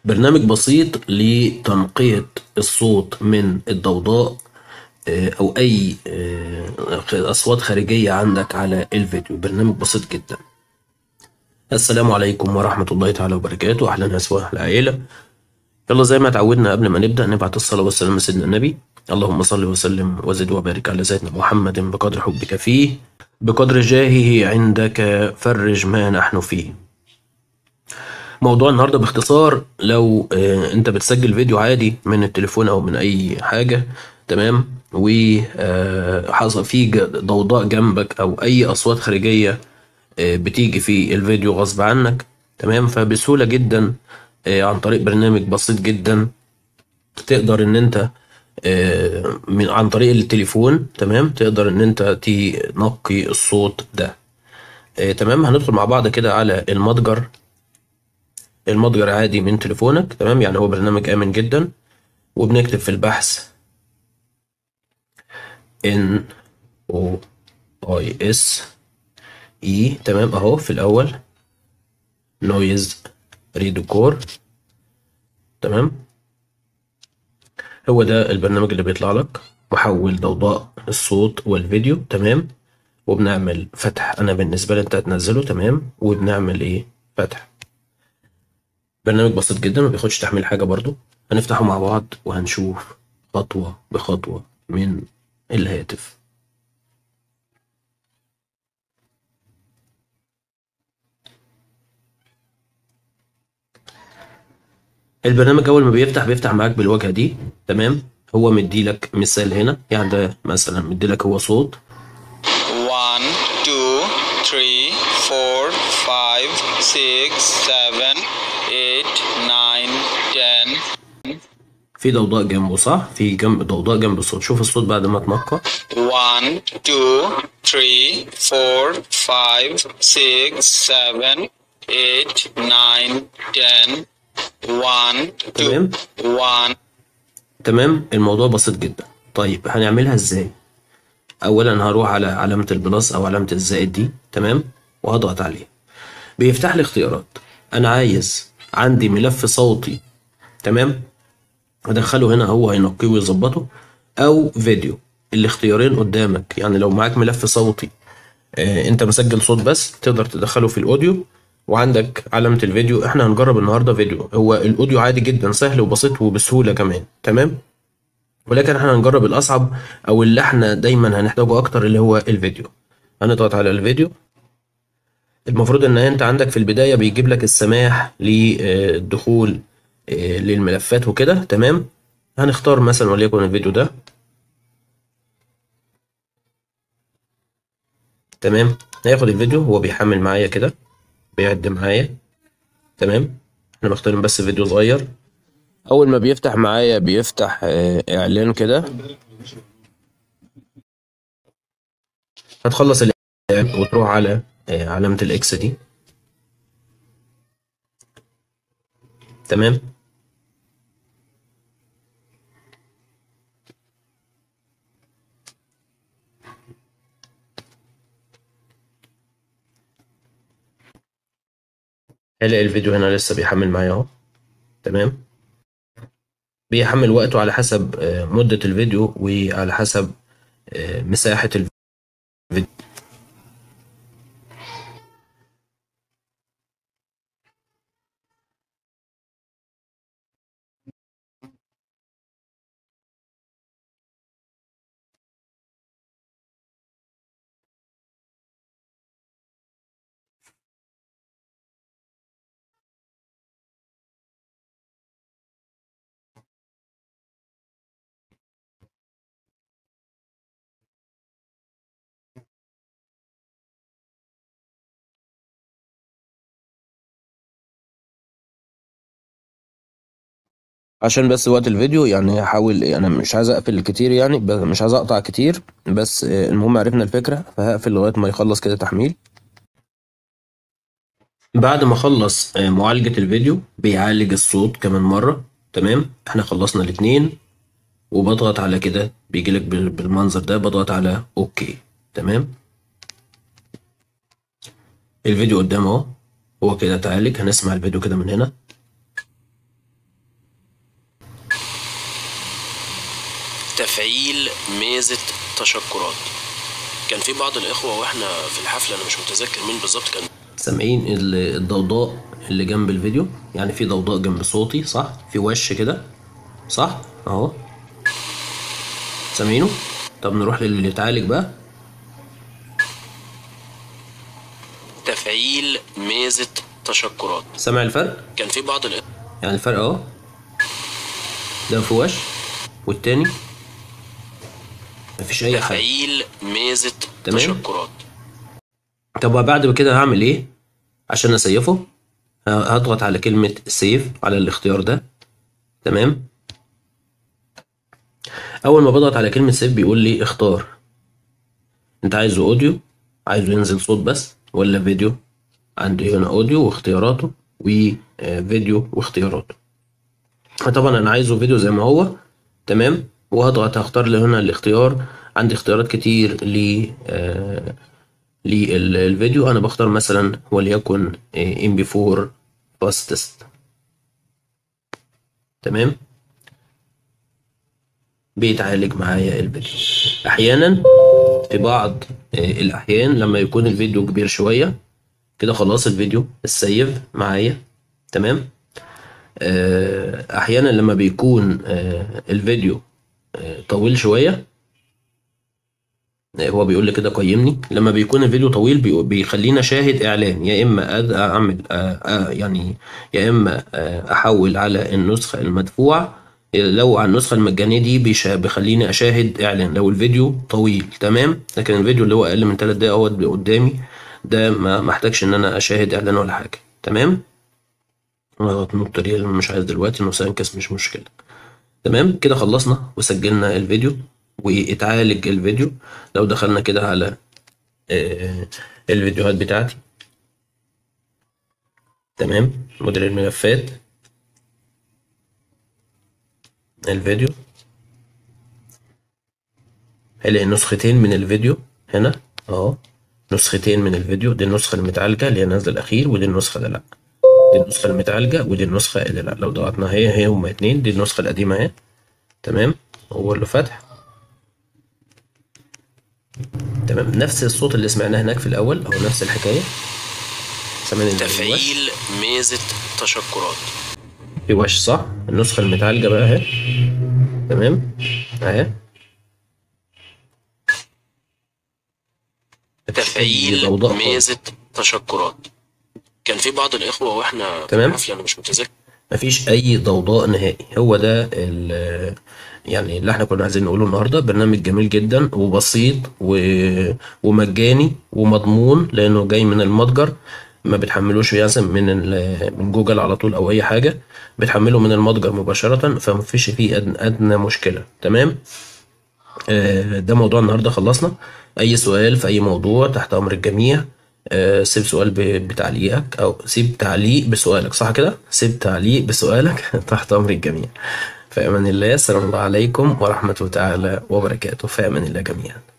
برنامج بسيط لتنقية الصوت من الضوضاء آه، أو أي آه، أصوات خارجية عندك على الفيديو برنامج بسيط جدا السلام عليكم ورحمة الله تعالى وبركاته أهلا وسهلا العائلة يلا زي ما اتعودنا قبل ما نبدأ نبعت الصلاة والسلام لسيدنا النبي اللهم صل وسلم وزد وبارك على سيدنا محمد بقدر حبك فيه بقدر جاهه عندك فرج ما نحن فيه موضوع النهارده باختصار لو آه، انت بتسجل فيديو عادي من التليفون او من اي حاجه تمام وحصل فيه ج- ضوضاء جنبك او اي اصوات خارجيه آه، بتيجي في الفيديو غصب عنك تمام فبسهوله جدا آه، عن طريق برنامج بسيط جدا تقدر ان انت آه، من عن طريق التليفون تمام تقدر ان انت تنقي الصوت ده آه، تمام هندخل مع بعض كده على المتجر المتجر عادي من تليفونك تمام يعني هو برنامج آمن جدا وبنكتب في البحث N O I S E تمام اهو في الأول نويز ريدوكور تمام هو ده البرنامج اللي بيطلع لك محول ضوضاء الصوت والفيديو تمام وبنعمل فتح انا بالنسبه لي انت هتنزله تمام وبنعمل ايه فتح برنامج بسيط جدا ما بياخدش تحميل حاجه برضو هنفتحه مع بعض وهنشوف خطوه بخطوه من الهاتف البرنامج اول ما بيفتح بيفتح معاك بالواجهه دي تمام هو مديلك مثال هنا يعني ده مثلا مديلك هو صوت One, two, three, four, five, six, seven, eight, nine, ten. في ضوضاء جنبه صح في جنب ضوضاء جنب الصوت شوف الصوت بعد ما اتنقى One, two, three, four, five, six, seven, eight, nine, ten. One, two, تمام one, تمام الموضوع بسيط جدا طيب هنعملها ازاي اولا هروح على علامة البلس او علامة الزائد دي تمام وهضغط عليه بيفتح لي اختيارات انا عايز عندي ملف صوتي تمام ادخله هنا هو هينقيه ويظبطه او فيديو الاختيارين قدامك يعني لو معاك ملف صوتي آه، انت مسجل صوت بس تقدر تدخله في الاوديو وعندك علامة الفيديو احنا هنجرب النهارده فيديو هو الاوديو عادي جدا سهل وبسيط وبسهولة كمان تمام ولكن احنا هنجرب الاصعب او اللي احنا دايما هنحتاجه اكتر اللي هو الفيديو هنضغط على الفيديو المفروض ان انت عندك في البداية بيجيب لك السماح للدخول آه، للملفات وكده تمام هنختار مثلا وليكن الفيديو ده تمام هياخد الفيديو هو بيحمل معايا كده بيعد معايا تمام احنا مختارين بس فيديو صغير اول ما بيفتح معايا بيفتح آه، اعلان كده هتخلص الاعلان وتروح على آه، علامة الاكس دي تمام هلاقي الفيديو هنا لسه بيحمل معايا اهو تمام بيحمل وقته على حسب آه، مدة الفيديو وعلى حسب آه، مساحة الفيديو عشان بس وقت الفيديو يعني هحاول انا مش عايز اقفل كتير يعني ب- مش عايز اقطع كتير بس آه، المهم عرفنا الفكرة فهقفل لغاية ما يخلص كده تحميل بعد ما خلص آه، معالجة الفيديو بيعالج الصوت كمان مرة تمام احنا خلصنا الاتنين وبضغط على كده بيجيلك بال- بالمنظر ده بضغط على اوكي تمام الفيديو قدام اهو هو كده اتعالج هنسمع الفيديو كده من هنا تفعيل ميزة تشكرات كان في بعض الإخوة وإحنا في الحفلة أنا مش متذكر مين بالظبط كان سامعين ال- الضوضاء اللي جنب الفيديو يعني في ضوضاء جنب صوتي صح في وش كده صح اهو سامعينه طب نروح للي يتعالج بقى تفعيل ميزة تشكرات سامع الفرق كان في بعض الإخوة يعني الفرق اهو ده في وش والتاني مفيش اي حاجه تفعيل ميزة تمام. تشكرات طب بعد كده هعمل ايه عشان اسيفه ه- هضغط على كلمة سيف على الاختيار ده تمام اول ما بضغط على كلمة سيف بيقول لي اختار انت عايزه اوديو عايزه ينزل صوت بس ولا فيديو عندي هنا اوديو واختياراته وفيديو واختياراته طبعا انا عايزه فيديو زي ما هو تمام وهضغط هختار لي هنا الاختيار عندي اختيارات كتير ل آه، للفيديو انا بختار مثلا وليكن ام بي 4 فاستست تمام بيتعالج معايا الفيديو احيانا في بعض آه، الاحيان لما يكون الفيديو كبير شويه كده خلاص الفيديو السيف معايا تمام آه، احيانا لما بيكون آه، الفيديو آه، طويل شويه هو بيقول لي كده قيمني لما بيكون الفيديو طويل بي- بيخلينا شاهد اعلان يا اما أد- اعمل آه، آه، يعني يا اما آه، احول على النسخه المدفوعه لو على النسخه المجانيه دي بيشا- بيخليني اشاهد اعلان لو الفيديو طويل تمام لكن الفيديو اللي هو اقل من 3 دقايق اهوت قدامي ده ما محتاجش ان انا اشاهد اعلان ولا حاجه تمام اضغط النقطه دي اللي أنا مش عايز دلوقتي انه سانكس مش مشكله تمام كده خلصنا وسجلنا الفيديو واتعالج الفيديو لو دخلنا كده على آه، الفيديوهات بتاعتي تمام مدير الملفات الفيديو هلاقي نسختين من الفيديو هنا اهو نسختين من الفيديو دي النسخة المتعالجة اللي هي نازلة الأخير ودي النسخة اللي لأ دي النسخة المتعالجة ودي النسخة اللي لأ لو ضغطنا هي هي هما اتنين دي النسخة القديمة اهي تمام هو اللي فتح تمام نفس الصوت اللي سمعناه هناك في الأول أو نفس الحكاية سامعين ال- الوش تفعيل ميزة تشكرات في وش صح النسخة المتعالجة بقى اهي تمام اهي تفعيل ضوضاء خالص. ميزة تشكرات كان في بعض الإخوة وإحنا في تمام. الحفلة أنا مش متذكر مفيش اي ضوضاء نهائي هو ده ال- يعني اللي احنا كنا عايزين نقوله النهارده برنامج جميل جدا وبسيط و... ومجاني ومضمون لانه جاي من المتجر ما بتحملوش لازم من ال... من جوجل على طول او اي حاجه بتحمله من المتجر مباشره فمفيش فيه أدنى, ادنى مشكله تمام آه، ده موضوع النهارده خلصنا اي سؤال في اي موضوع تحت امر الجميع آه، سيب سؤال ب- بتعليقك او سيب تعليق بسؤالك صح كده سيب تعليق بسؤالك تحت امر الجميع في امان الله السلام عليكم ورحمه تعالى وبركاته في امان الله جميعا